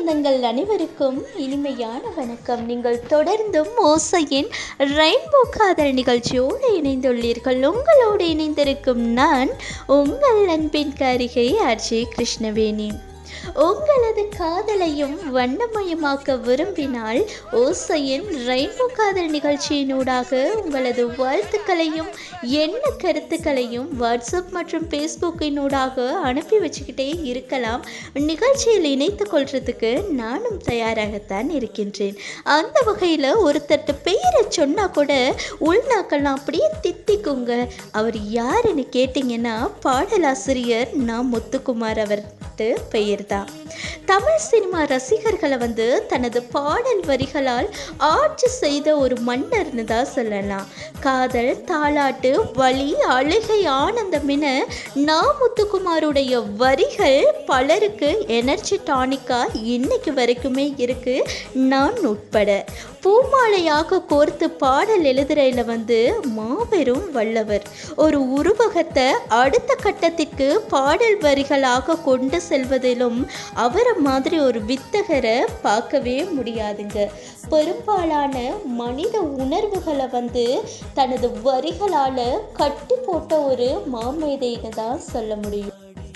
சொந்தங்கள் அனைவருக்கும் இனிமையான வணக்கம் நீங்கள் தொடர்ந்தும் ஓசையின் ரெயின்போ காதல் நிகழ்ச்சியோடு இணைந்துள்ளீர்கள் உங்களோடு இணைந்திருக்கும் நான் உங்கள் அன்பின் காரிகை ஆர்ஜே கிருஷ்ணவேணி உங்களது காதலையும் வண்ணமயமாக்க விரும்பினால் ஓசையின் ரெயின்போ காதல் நிகழ்ச்சியினூடாக உங்களது வாழ்த்துக்களையும் எண்ண கருத்துக்களையும் வாட்ஸ்அப் மற்றும் ஃபேஸ்புக்கினூடாக அனுப்பி வச்சுக்கிட்டே இருக்கலாம் நிகழ்ச்சியில் இணைத்து கொள்றதுக்கு நானும் தயாராகத்தான் இருக்கின்றேன் அந்த வகையில் ஒருத்தர்கிட்ட பெயரை சொன்னால் கூட உள்நாக்கெல்லாம் அப்படியே தித்திக்குங்க அவர் யாருன்னு கேட்டிங்கன்னா பாடலாசிரியர் நான் முத்துக்குமார் அவர் பெயர் தான் தமிழ் சினிமா ரசிகர்களை வந்து தனது பாடல் வரிகளால் ஆட்சி செய்த ஒரு மன்னர்னு தான் சொல்லலாம் காதல் தாலாட்டு வலி அழுகை ஆனந்தம் என நா முத்துக்குமாருடைய வரிகள் பலருக்கு எனர்ஜி டானிக்கா இன்னைக்கு வரைக்குமே இருக்கு நான் உட்பட பூமாலையாக கோர்த்து பாடல் எழுதுறையில் வந்து மாபெரும் வல்லவர் ஒரு உருவகத்தை அடுத்த கட்டத்திற்கு பாடல் வரிகளாக கொண்டு செல்வதிலும் அவரை மாதிரி ஒரு வித்தகரை பார்க்கவே முடியாதுங்க பெரும்பாலான மனித உணர்வுகளை வந்து தனது வரிகளால் கட்டி போட்ட ஒரு மாமேதைன்னு தான் சொல்ல முடியும்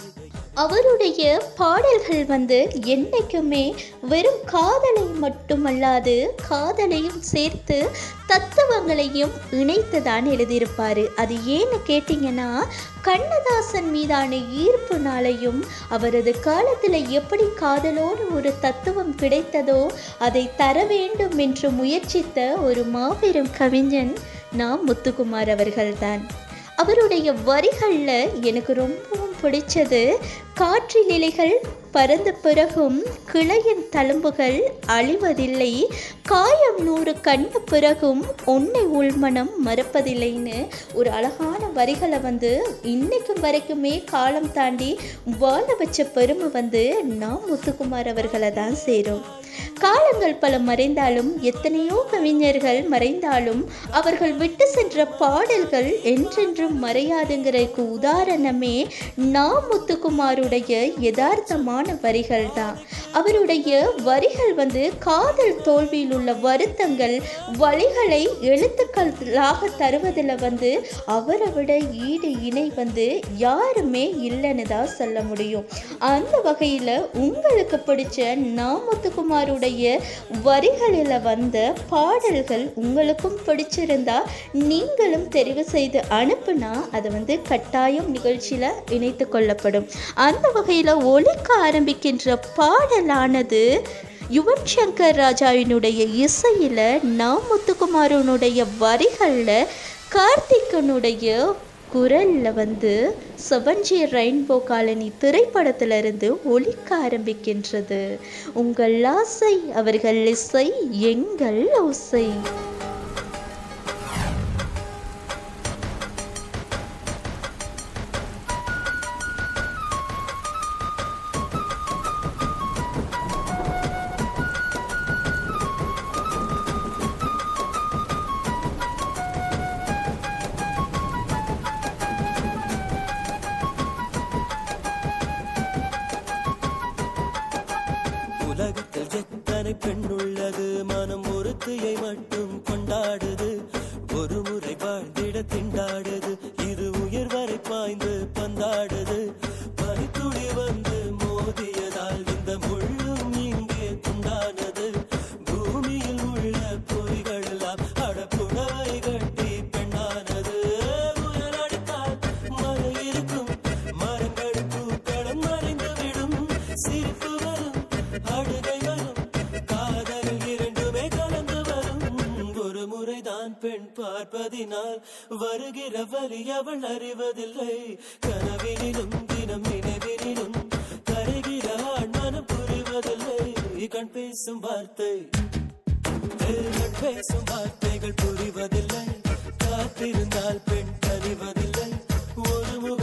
அவருடைய பாடல்கள் வந்து என்றைக்குமே வெறும் காதலை மட்டுமல்லாது காதலையும் சேர்த்து தத்துவங்களையும் இணைத்து தான் எழுதியிருப்பார் அது ஏன்னு கேட்டிங்கன்னா கண்ணதாசன் மீதான ஈர்ப்புனாலையும் அவரது காலத்தில் எப்படி காதலோடு ஒரு தத்துவம் கிடைத்ததோ அதை தர வேண்டும் என்று முயற்சித்த ஒரு மாபெரும் கவிஞன் நான் முத்துக்குமார் அவர்கள்தான் அவருடைய வரிகளில் எனக்கு ரொம்பவும் பிடிச்சது காற்றில் இலைகள் பறந்த பிறகும் கிளையின் தழும்புகள் அழிவதில்லை காயம் நூறு கண்ட பிறகும் உன்னை உள்மனம் மறப்பதில்லைன்னு ஒரு அழகான வரிகளை வந்து இன்னைக்கும் வரைக்குமே காலம் தாண்டி வாழ வச்ச பெருமை வந்து நான் முத்துக்குமார் அவர்களை தான் சேரும் காலங்கள் பல மறைந்தாலும் எத்தனையோ கவிஞர்கள் மறைந்தாலும் அவர்கள் விட்டு சென்ற பாடல்கள் என்றென்றும் மறையாதுங்கிறதுக்கு உதாரணமே நான் முத்துக்குமாருடைய யதார்த்தமான வரிகள் தான் அவருடைய வரிகள் வந்து காதல் தோல்வியில் உள்ள வருத்தங்கள் வழிகளை எழுத்துக்களாக தருவதில் வந்து அவரை விட ஈடு இணை வந்து யாருமே இல்லைன்னு தான் சொல்ல முடியும் அந்த வகையில் உங்களுக்கு பிடிச்ச நாமத்துக்குமாருடைய வரிகளில் வந்த பாடல்கள் உங்களுக்கும் பிடிச்சிருந்தா நீங்களும் தெரிவு செய்து அனுப்புனா அது வந்து கட்டாயம் நிகழ்ச்சியில் இணைத்து கொள்ளப்படும் அந்த வகையில் ஒழிக்க ஆரம்பிக்கின்ற பாடலானது யுவன் சங்கர் ராஜாவினுடைய இசையில் நாம் முத்துக்குமாரனுடைய வரிகளில் கார்த்திகனுடைய குரலில் வந்து செவன்ஜி ரெயின்போ காலனி திரைப்படத்திலிருந்து ஒழிக்க ஆரம்பிக்கின்றது உங்கள் ஆசை அவர்கள் இசை எங்கள் ஓசை உலகத்தில் எத்தனை பெண் உள்ளது மனம் ஒருத்தியை மட்டும் கொண்டாடுது ஒரு முறை வாழ்ந்திட திண்டாடுது இது உயர் வரை பாய்ந்து பந்தாடுது பனித்துளி வந்து மோதியதால் இந்த முள்ளும் இங்கே துண்டானது பூமியில் உள்ள பொறிகள் எல்லாம் அடப்புடவை கட்டி பெண்ணானது புயல் அடித்தால் மழை இருக்கும் மரங்கள் பூக்களும் மறைந்து விடும் சிரிப்பு வரும் அழுகை வரும் காதல் இரண்டுமே கலந்து வரும் ஒரு முறைதான் பெண் பார்ப்பதினால் வருகிற வரி அவள் அறிவதில்லை கனவினிலும் தினம் நினைவினிலும் கரைகிற ஆண் மனம் புரிவதில்லை கண் பேசும் வார்த்தை கண் பேசும் வார்த்தைகள் புரிவதில்லை காத்திருந்தால் பெண் கனிவதில்லை ஒரு முக